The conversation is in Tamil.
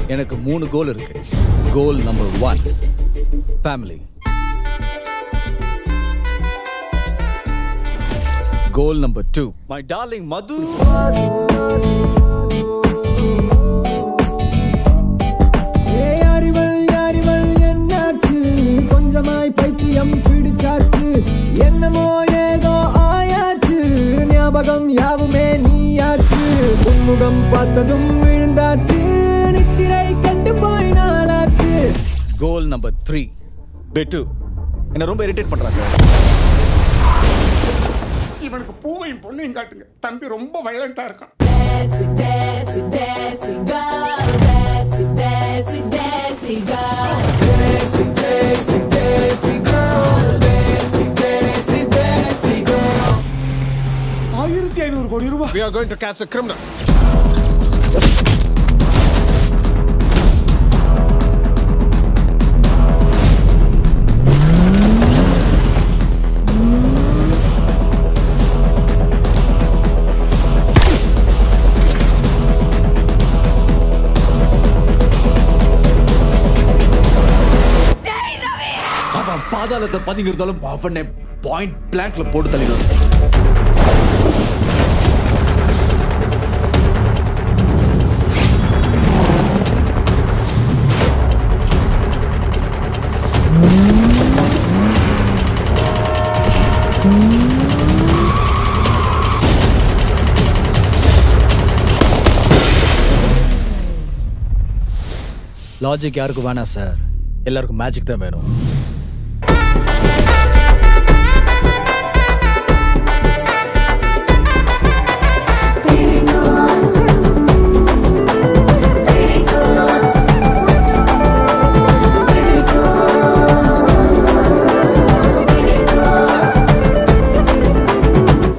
எனக்கு மூணு கோல் இருக்கு goal number one family goal number two my darling Madhu ஏய் அறிவள் அறிவள் என்னாச்சு கொஞ்சமாய் பைத்தியம் பிடிச்சாச்சு என்னமோ ஏதோ ஆயாச்சு ஞாபகம் யாவுமே நீயாச்சு உன்முகம் பார்த்ததும் விழுந்தாச்சு நித்திரை கண்டு போய் நாளாச்சு கோல் நம்பர் த்ரீ பெட்டு என்ன ரொம்ப இரிட்டேட் பண்றா சார் இவனுக்கு பூவையும் பொண்ணையும் காட்டுங்க தம்பி ரொம்ப வயலண்டா இருக்கான் Desce, desce, desce, galo, desce, desce, desce, galo. Desce, desce, desce, girl. Desce, desce, desce, girl. ஆயிரத்தி ஐநூறு கோடி ரூபாய் We are going to catch a criminal. அவன் பாதாளத்தை பதுங்கி இருந்தாலும் அவனை பாயிண்ட் பிளாங்க்ல போட்டு தள்ளிடும் சார் லாஜிக் யாருக்கும் வேணாம் சார் எல்லாருக்கும் மேஜிக் தான் வேணும்